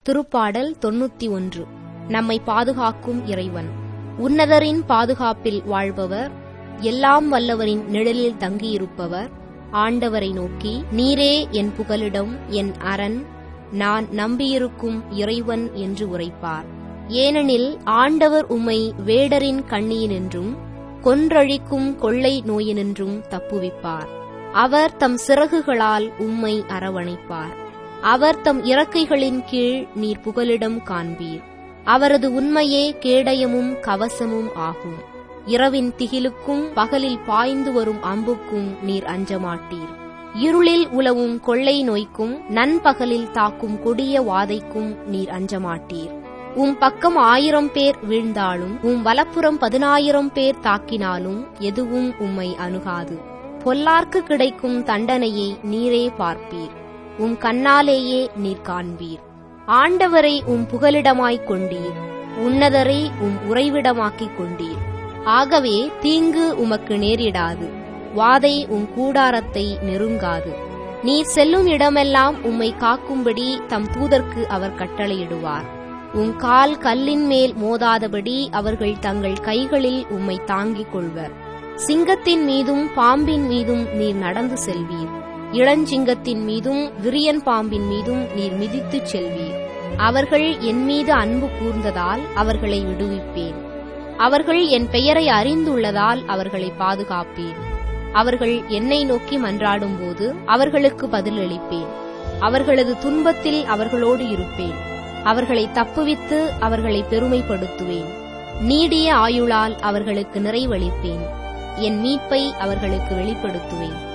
திருப்பாடல் தொன்னூத்தி ஒன்று நம்மை பாதுகாக்கும் இறைவன் உன்னதரின் பாதுகாப்பில் வாழ்பவர் எல்லாம் வல்லவரின் நிழலில் தங்கியிருப்பவர் ஆண்டவரை நோக்கி நீரே என் புகலிடம் என் அரண் நான் நம்பியிருக்கும் இறைவன் என்று உரைப்பார் ஏனெனில் ஆண்டவர் உம்மை வேடரின் கண்ணியினின்றும் கொன்றழிக்கும் கொள்ளை நோயினின்றும் தப்புவிப்பார் அவர் தம் சிறகுகளால் உம்மை அரவணைப்பார் அவர் தம் இறக்கைகளின் கீழ் நீர் புகலிடம் காண்பீர் அவரது உண்மையே கேடயமும் கவசமும் ஆகும் இரவின் திகிலுக்கும் பகலில் பாய்ந்து வரும் அம்புக்கும் நீர் அஞ்சமாட்டீர் இருளில் உலவும் கொள்ளை நோய்க்கும் நண்பகலில் தாக்கும் கொடிய வாதைக்கும் நீர் அஞ்சமாட்டீர் உம் பக்கம் ஆயிரம் பேர் வீழ்ந்தாலும் உம் வலப்புறம் பதினாயிரம் பேர் தாக்கினாலும் எதுவும் உம்மை அணுகாது பொல்லார்க்கு கிடைக்கும் தண்டனையை நீரே பார்ப்பீர் உம் கண்ணாலேயே நீர் காண்பீர் ஆண்டவரை உம் புகலிடமாய்க் கொண்டீர் உன்னதரை உம் உறைவிடமாக்கிக் கொண்டீர் ஆகவே தீங்கு உமக்கு நேரிடாது வாதை உம் கூடாரத்தை நெருங்காது நீர் செல்லும் இடமெல்லாம் உம்மை காக்கும்படி தம் தூதர்க்கு அவர் கட்டளையிடுவார் உம் கால் கல்லின் மேல் மோதாதபடி அவர்கள் தங்கள் கைகளில் உம்மை தாங்கிக் கொள்வர் சிங்கத்தின் மீதும் பாம்பின் மீதும் நீர் நடந்து செல்வீர் இளஞ்சிங்கத்தின் மீதும் விரியன் பாம்பின் மீதும் நீர் மிதித்துச் செல்வீர் அவர்கள் என் மீது அன்பு கூர்ந்ததால் அவர்களை விடுவிப்பேன் அவர்கள் என் பெயரை அறிந்துள்ளதால் அவர்களை பாதுகாப்பேன் அவர்கள் என்னை நோக்கி மன்றாடும்போது அவர்களுக்கு பதிலளிப்பேன் அவர்களது துன்பத்தில் அவர்களோடு இருப்பேன் அவர்களை தப்புவித்து அவர்களை பெருமைப்படுத்துவேன் நீடிய ஆயுளால் அவர்களுக்கு நிறைவளிப்பேன் என் மீட்பை அவர்களுக்கு வெளிப்படுத்துவேன்